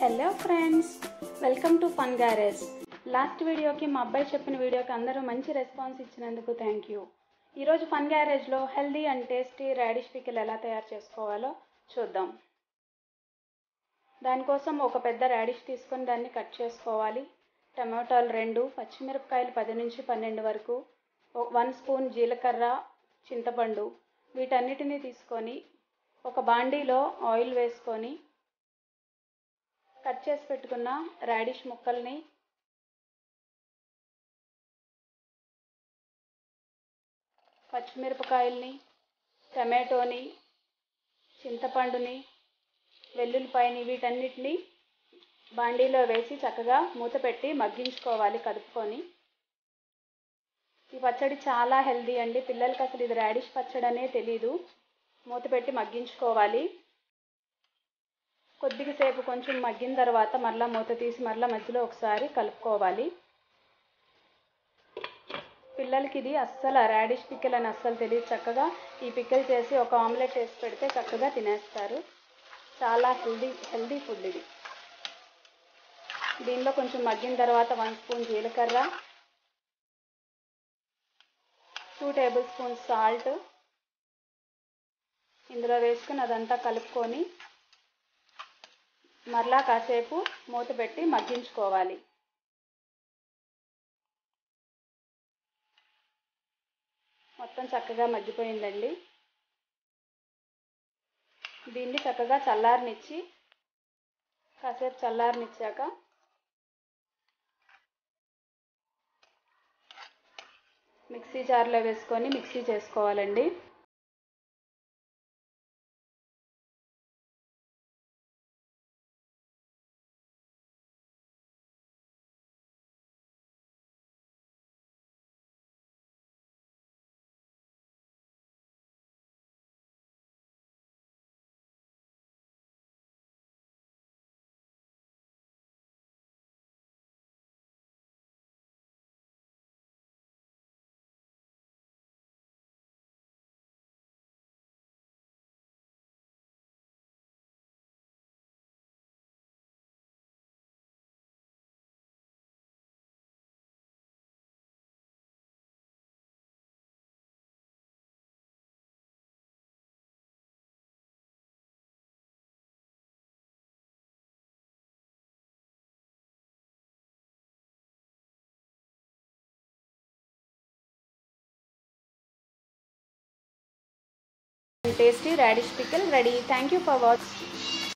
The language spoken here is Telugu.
hello friends welcome to fun garage last వీడియోకి మా అబ్బాయి చెప్పిన వీడియోకి అందరూ మంచి రెస్పాన్స్ ఇచ్చినందుకు థ్యాంక్ యూ ఈరోజు ఫన్ గ్యారేజ్లో healthy and tasty radish pickle ఎలా తయారు చేసుకోవాలో చూద్దాం దానికోసం ఒక పెద్ద రాడిష్ తీసుకొని దాన్ని కట్ చేసుకోవాలి టమాటాలు రెండు పచ్చిమిరపకాయలు పది నుంచి పన్నెండు వరకు వన్ స్పూన్ జీలకర్ర చింతపండు వీటన్నిటిని తీసుకొని ఒక బాండీలో ఆయిల్ వేసుకొని కట్ చేసి పెట్టుకున్న రాడిష్ ముక్కల్ని పచ్చిమిరపకాయల్ని టమాటోని చింతపండుని వెల్లుల్లిపాయని వీటన్నిటిని బాండీలో వేసి చక్కగా మూత పెట్టి మగ్గించుకోవాలి కలుపుకొని ఈ పచ్చడి చాలా హెల్దీ అండి పిల్లలకి అసలు ఇది రాడిష్ పచ్చడి అనే తెలీదు మూత పెట్టి మగ్గించుకోవాలి కొద్దిగా సేపు కొంచెం మగ్గిన తర్వాత మరలా మూత తీసి మరలా మధ్యలో ఒకసారి కలుపుకోవాలి పిల్లలకి ఇది అస్సలు రాడిష్ పిక్కల్ అని అస్సలు తెలియదు చక్కగా ఈ పిక్కల్ చేసి ఒక ఆమ్లెట్ వేసి పెడితే చక్కగా తినేస్తారు చాలా హెల్దీ హెల్దీ ఫుడ్ ఇది దీనిలో కొంచెం మగ్గిన తర్వాత వన్ స్పూన్ జీలకర్ర టూ టేబుల్ స్పూన్ సాల్ట్ ఇందులో వేసుకుని అదంతా కలుపుకొని మరలా కాసేపు మూత పెట్టి మగ్గించుకోవాలి మొత్తం చక్కగా మగ్గిపోయిందండి దీన్ని చక్కగా చల్లారనిచ్చి కాసేపు చల్లారనిచ్చాక మిక్సీ జార్లో వేసుకొని మిక్సీ చేసుకోవాలండి tasty radish pickle ready thank you for watch